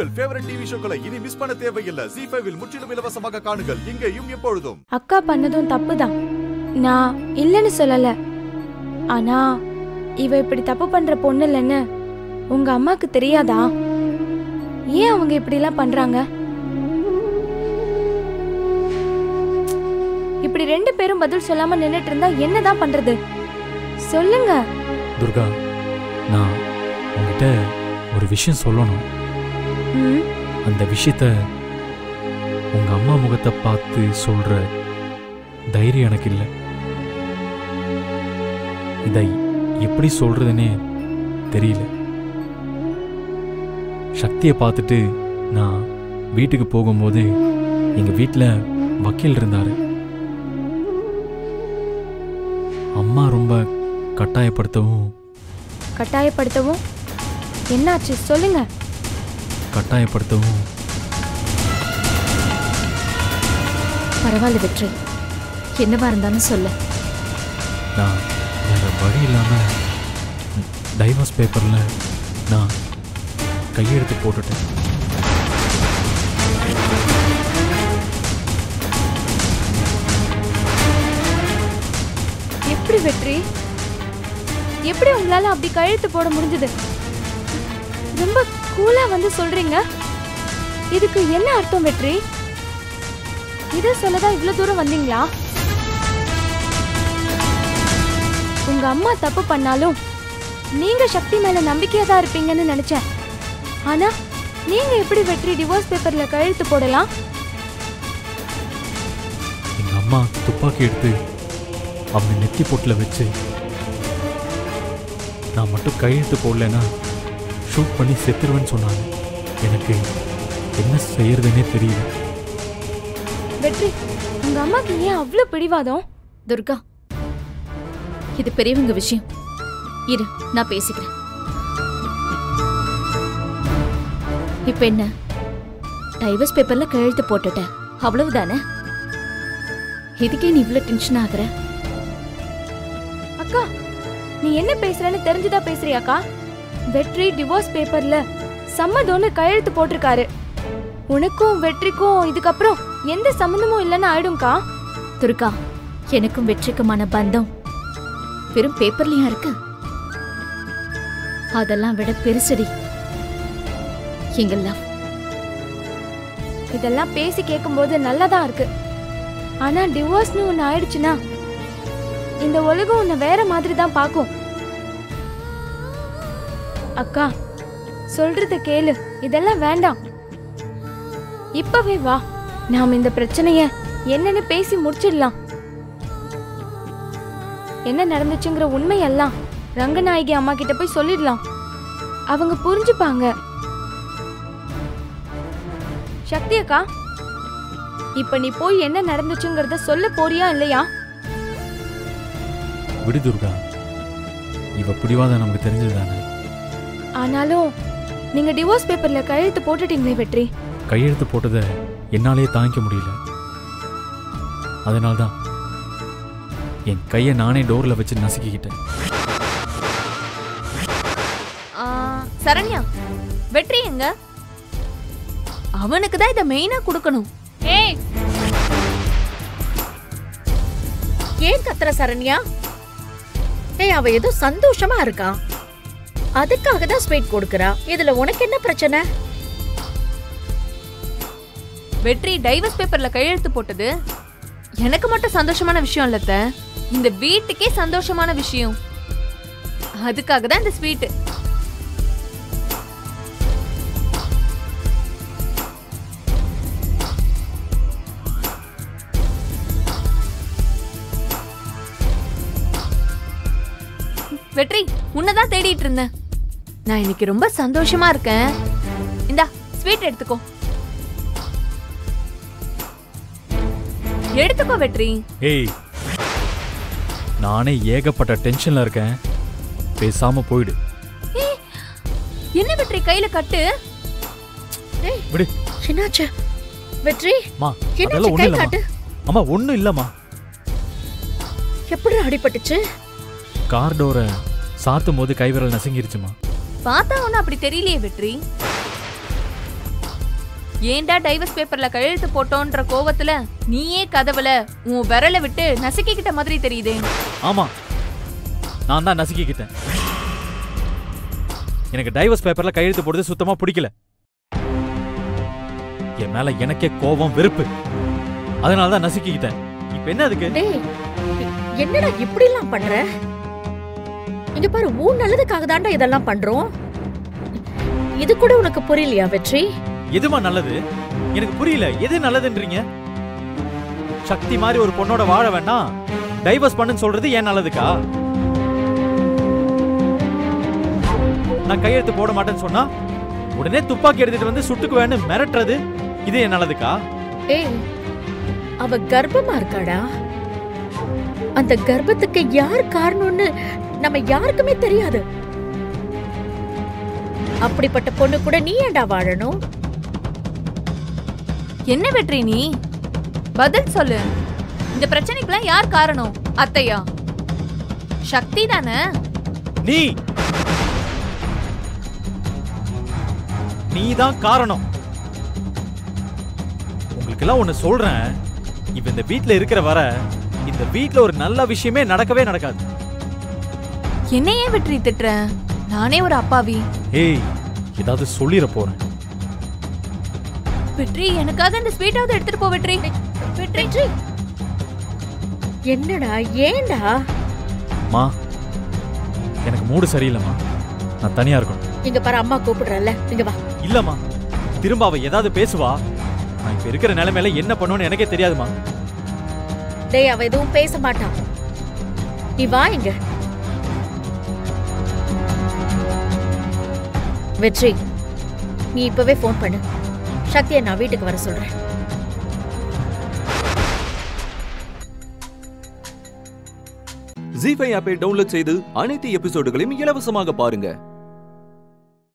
உங்கள் favourite TV ஷோக்களை இனி miss பண்ண தேவையில்லை ஜி ஃபைவில் முற்றிலும் இலவசமாக காணுங்கள் இங்கேயும் எப்பொழுதும் அக்கா பண்ணதும் தப்பு தான் நான் இல்லைன்னு சொல்லல ஆனா இவ இப்படி தப்பு பண்ற பொண்ணு இல்லைன்னு உங்க அம்மாக்கு தெரியாதா ஏன் அவங்க இப்படிலாம் பண்றாங்க இப்படி ரெண்டு பேரும் பதில் சொல்லாம நின்னுட்டு இருந்தா என்னதான் பண்றது சொல்லுங்க துர்கா நான் உங்ககிட்ட ஒரு விஷயம் சொல்லணும் ம், அந்த விஷயத்த உங்க அம்மா முகத்தை பார்த்து சொல்ற தைரியம் எனக்கு இல்லை இதை எப்படி சொல்றதுன்னே தெரியல சக்தியை பார்த்துட்டு நான் வீட்டுக்கு போகும்போது எங்க வீட்டில் வக்கீல் இருந்தாரு அம்மா ரொம்ப கட்டாயப்படுத்தவும் கட்டாயப்படுத்தவும் என்னாச்சு சொல்லுங்க கட்டாயப்படுத்தவும் பரவாயில்ல வெற்றி என்னவா இருந்தாலும் சொல்ல நான் வேற வழி இல்லாமல் டைவர்ஸ் பேப்பரில் நான் கையெழுத்து போட்டுட்டேன் எப்படி வெற்றி எப்படி உங்களால அப்படி கழுத்து போட முடிஞ்சது ரொம்ப கூலா வந்து சொல்றீங்க இதுக்கு என்ன அர்த்தம் வெற்றி இத சொல்லதான் இவ்வளவு தூரம் வந்தீங்களா உங்க அம்மா தப்பு பண்ணாலும் நீங்க சக்தி மேல நம்பிக்கையா தான் இருப்பீங்கன்னு நினைச்சேன் ஆனா நீங்க எப்படி வெற்றி டிவோர்ஸ் பேப்பர்ல கழுத்து போடலாம் எங்கள் அம்மா துப்பாக்கி எடுத்து அவங்க நெத்தி பொட்டில் வச்சு நான் மட்டும் கையெழுத்து போடலைன்னா ஷூட் பண்ணி செத்துருவேன்னு சொன்னாங்க எனக்கு என்ன செய்யறதுன்னே தெரியல வெற்றி உங்க அம்மாக்கு ஏன் அவ்வளவு பிடிவாதம் துர்கா இது பெரியவங்க விஷயம் இரு நான் பேசிக்கிறேன் இப்ப என்ன டைவர்ஸ் பேப்பர்ல கையெழுத்து போட்டுட்ட அவ்வளவுதானே இதுக்கே நீ இவ்வளவு டென்ஷன் ஆகுற அக்கா நீ என்ன பேசுறன்னு தெரிஞ்சுதான் பேசுறியாக்கா வெற்றி டிவோர்ஸ் பேப்பர்ல சம்மதம்னு கையெழுத்து போட்டிருக்காரு உனக்கும் வெற்றிக்கும் இதுக்கப்புறம் எந்த சம்மந்தமும் இல்லைன்னு ஆயிடும்க்கா துர்கா எனக்கும் வெற்றிக்குமான பந்தம் வெறும் பேப்பர்லயா இருக்கு அதெல்லாம் விட பெருசடி எங்க லவ் இதெல்லாம் பேசி கேட்கும்போது நல்லதா இருக்கு ஆனா டிவோர்ஸ்னு ஒண்ணு ஆயிடுச்சுன்னா இந்த உலகம் உன்னை வேற மாதிரி தான் பார்க்கும் அக்கா சொல்றத கேளு இதெல்லாம் வேண்டாம் இப்பவே வா நாம் இந்த பிரச்சனைய என்னன்னு பேசி முடிச்சிடலாம் என்ன நடந்துச்சுங்கிற உண்மையெல்லாம் ரங்கநாயகி அம்மா கிட்ட போய் சொல்லிடலாம் அவங்க புரிஞ்சுப்பாங்க சக்தி அக்கா இப்ப நீ போய் என்ன நடந்துச்சுங்கறத சொல்ல போறியா இல்லையா விடு துர்கா இவ பிடிவாதம் நமக்கு தெரிஞ்சது தானே ஆனாலும் நீங்க டிவோர்ஸ் பேப்பர்ல கையெழுத்து போட்டுட்டீங்களே வெற்றி கையெழுத்து போட்டதை என்னாலேயே தாங்கிக்க முடியல அதனால்தான் என் கையை நானே டோரில் வச்சு நசுக்கிக்கிட்டேன் ஆ, சரண்யா வெற்றி எங்க அவனுக்கு தான் இதை மெயினா கொடுக்கணும் ஏய் ஏன் கத்துற சரண்யா ஏய் அவ ஏதோ சந்தோஷமா இருக்கா அதுக்காக தான் ஸ்வீட் கொடுக்கறா இதுல உனக்கு என்ன பிரச்சனை வெற்றி டைவர்ஸ் பேப்பர்ல கையெழுத்து போட்டது எனக்கு மட்டும் சந்தோஷமான விஷயம் இல்ல அத்தை. இந்த வீட்டுக்கே சந்தோஷமான விஷயம் அதுக்காக தான் இந்த ஸ்வீட் வெற்றி உன்னதான் தேடிட்டு இருந்தேன் நான் இன்னைக்கு ரொம்ப சந்தோஷமா இருக்கேன் இந்தா ஸ்வீட் எடுத்துக்கோ எடுத்துக்கோ வெற்றி ஏய் நானே ஏகப்பட்ட டென்ஷன்ல இருக்கேன் பேசாம போயிடு என்ன வெற்றி கையில கட்டு விடு என்னாச்சு வெற்றி மா என்னாச்சு அதெல்லாம் கை ஒண்ணும் இல்லம்மா காட்டு அம்மா ஒண்ணும் இல்லம்மா எப்படி அடிபட்டுச்சு கார் டோரை சாத்தும் போது கைவிரல் நசுங்கிருச்சுமா பார்த்தா ஒன்னும் அப்படி தெரியலையே வெற்றி ஏன்டா டைவர்ஸ் பேப்பர்ல கையெழுத்து போட்டோன்ற கோவத்துல நீயே கதவுல உன் விரலை விட்டு நசுக்கிக்கிட்ட மாதிரி தெரியுதே ஆமா நான் தான் நசுக்கிக்கிட்டேன் எனக்கு டைவர்ஸ் பேப்பர்ல கையெழுத்து போடுறது சுத்தமா பிடிக்கல என் மேல எனக்கே கோபம் வெறுப்பு அதனால தான் நசுக்கிக்கிட்டேன் இப்ப என்ன அதுக்கு டேய் என்னடா இப்படி எல்லாம் பண்ற இங்க பாரு உன் நல்லதுக்காக தான்டா இதெல்லாம் பண்றோம் இது கூட உனக்கு புரியலையா வெற்றி எதுமா நல்லது எனக்கு புரியல எது நல்லதுன்றீங்க சக்தி மாதிரி ஒரு பொண்ணோட வாழ வேண்டாம் டைவர்ஸ் பண்ணுன்னு சொல்றது ஏன் நல்லதுக்கா நான் கையெழுத்து போட மாட்டேன்னு சொன்னா உடனே துப்பாக்கி எடுத்துட்டு வந்து சுட்டுக்குவேன்னு மிரட்டுறது இது ஏன் நல்லதுக்கா ஏய் அவ கர்ப்பமா இருக்காடா அந்த கர்ப்பத்துக்கு யார் காரணம்னு நம்ம யாருக்குமே தெரியாது அப்படிப்பட்ட பொண்ணு கூட நீ ஏன்டா வாழணும் என்ன வெற்றி நீ பதில் சொல்லு இந்த பிரச்சனைக்கெல்லாம் யார் காரணம் அத்தையா சக்தி தானே நீ நீதான் காரணம் உங்களுக்கெல்லாம் ஒண்ணு சொல்றேன் இப்ப இந்த வீட்ல இருக்கிற வர இந்த வீட்ல ஒரு நல்ல விஷயமே நடக்கவே நடக்காது என்ன ஏன் வெற்றி திட்டுற நானே ஒரு அப்பாவி ஏய் ஏதாவது சொல்லிட போறேன் வெற்றி எனக்காக இந்த ஸ்வீட்டாவது எடுத்துட்டு போ வெற்றி வெற்றி என்னடா ஏன்டா மா எனக்கு மூடு சரியில்லைம்மா நான் தனியா இருக்கணும் இங்க பாரு அம்மா கூப்பிடுறல்ல இங்க வா இல்லம்மா திரும்ப அவ ஏதாவது பேசுவா நான் இப்ப இருக்கிற நிலைமையில என்ன பண்ணுவேன்னு எனக்கே தெரியாதுமா டேய் அவ எதுவும் பேச மாட்டான் நீ வா இங்க வெற்றி நீ இப்பவே ஃபோன் பண்ணு சக்தியை நான் வீட்டுக்கு வர சொல்றேன் ஜி ஃபைவ் ஆப்பை டவுன்லோட் செய்து அனைத்து எபிசோடுகளையும் இலவசமாக பாருங்க